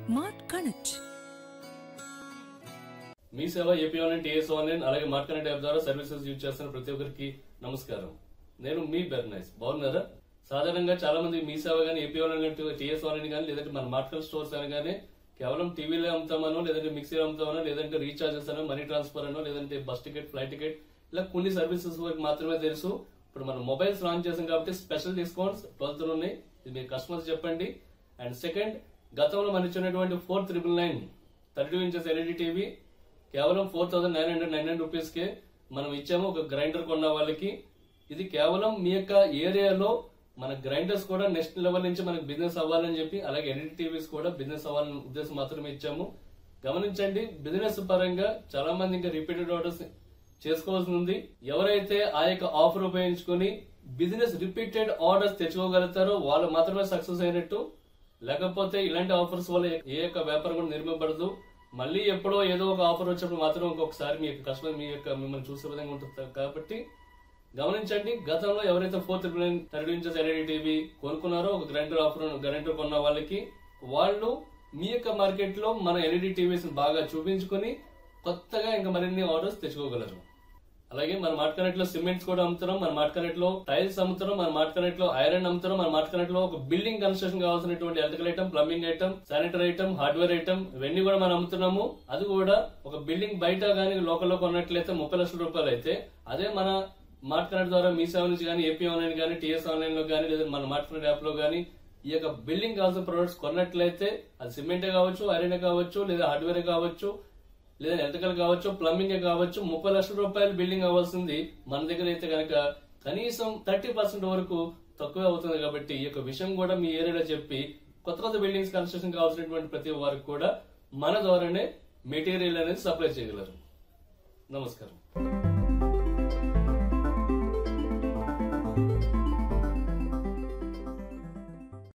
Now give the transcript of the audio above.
mart connect Mee Seva AP online TS online అలాగే market app ద్వారా services use చేస్తున్న ప్రతి ఒక్కరికి నమస్కారం నేను మీ బెర్నైస్ బాగున్నారా సాధారణంగా చాలా మంది మీ సేవ కానీ ఏపీ ఆన్లైన్ టీఎస్ ఆన్లైన్ కానీ లేదంటే మన మార్కెట్ స్టోర్స్ అనగానే కేవలం టీవీలో అమ్ముతామనో లేదంటే మిక్సీ అమ్ముతామనో లేదంటే రీఛార్జెస్ అనో మనీ ట్రాన్స్ఫర్ అనో లేదంటే బస్ టికెట్ ఫ్లైట్ టికెట్ ఇలా కొన్ని సర్వీసెస్ వరకు మాత్రమే తెలుసు ఇప్పుడు మనం మొబైల్స్ లాంచ్ చేసాం కాబట్టి స్పెషల్ డిస్కౌంట్స్ ట్వెల్త్ ఉన్నాయి ఇది మీరు కస్టమర్స్ చెప్పండి అండ్ సెకండ్ గతంలో మన ఇచ్చినటువంటి four triple nine thirty two inches LED TV కేవలం four thousand nine hundred nine hundred rupees కి మనం ఇచ్చాము ఒక గ్రైండర్ కొన్న వాళ్ళకి ఇది కేవలం మీ యొక్క ఏరియాలో మన గ్రైండర్స్ కూడా నెక్స్ట్ లెవెల్ నుంచి మనకి బిజినెస్ అవ్వాలని చెప్పి అలాగే ఎల్ఈడి టీవీస్ కూడా బిజినెస్ అవ్వాలని ఉద్దేశం మాత్రమే ఇచ్చాము గమనించండి బిజినెస్ పరంగా చాలా మంది ఇంకా రిపీటెడ్ ఆర్డర్స్ చేసుకోవాల్సి ఉంది ఎవరైతే ఆ యొక్క ఆఫర్ ఉపయోగించుకొని బిజినెస్ రిపీటెడ్ ఆర్డర్స్ తెచ్చుకోగలుగుతారో వాళ్ళు మాత్రమే సక్సెస్ అయినట్టు లేకపోతే ఇలాంటి ఆఫర్స్ వల్ల ఏ యొక్క వ్యాపారం కూడా నిర్మింపబడదు మళ్ళీ ఎప్పుడో ఏదో ఒక ఆఫర్ వచ్చినప్పుడు మాత్రం ఇంకొకసారి మీ యొక్క కస్టమర్ మీ యొక్క మిమ్మల్ని చూసే విధంగా ఉంటుంది కాబట్టి గమనించండి గతంలో ఎవరైతే four triple nine thirty inches LED TV కొనుక్కున్నారో ఒక గ్రైండర్ ఆఫర్ గ్రైండర్ కొన్న వాళ్ళకి వాళ్ళు మీ యొక్క మార్కెట్ లో మన ఎల్ఈడి టీవీస్ బాగా చూపించుకొని కొత్తగా ఇంకా మరిన్ని ఆర్డర్స్ తెచ్చుకోగలరు అలాగే మన మార్కెట్ లో సిమెంట్స్ కూడా అమ్ముతున్నాం మన మార్కెట్ లో టైల్స్ అమ్ముతున్నాం మన మార్కెట్ లో ఐరన్ అమ్ముతున్నాం మన మార్కెట్ లో ఒక బిల్డింగ్ కన్స్ట్రక్షన్ కావాల్సినటువంటి electrical item plumbing item sanitary item hardware item ఇవన్నీ కూడా మనం అమ్ముతున్నాము అది కూడా ఒక బిల్డింగ్ బయట గానీ లోకల్లో కొన్నట్లయితే ముప్పై లక్షల రూపాయలు అయితే అదే మన మార్కెట్ ద్వారా మీ సేవ నుంచి కానీ ఏపీ ఆన్లైన్ కానీ టీఎస్ ఆన్లైన్ లో కానీ లేదా మన మార్కెట్ యాప్ లో కానీ ఈ యొక్క బిల్డింగ్ కావాల్సిన ప్రొడక్ట్స్ కొన్నట్లయితే అది సిమెంటే కావచ్చు ఐరన్ కావచ్చు లేదా హార్డ్వేర్ కావచ్చు లేదా ఎలక్ట్రికల్ కావచ్చు ప్లంబింగ్ కావచ్చు ముప్పై లక్షల రూపాయలు బిల్డింగ్ అవ్వాల్సింది మన దగ్గర అయితే కనుక కనీసం థర్టీ పర్సెంట్ వరకు తక్కువే అవుతుంది కాబట్టి ఈ యొక్క విషయం కూడా మీ ఏరియాలో చెప్పి కొత్త కొత్త బిల్డింగ్స్ కన్స్ట్రక్షన్ కావాల్సినటువంటి ప్రతి వారికి కూడా మన ద్వారానే మెటీరియల్ అనేది సప్లై చేయగలరు నమస్కారం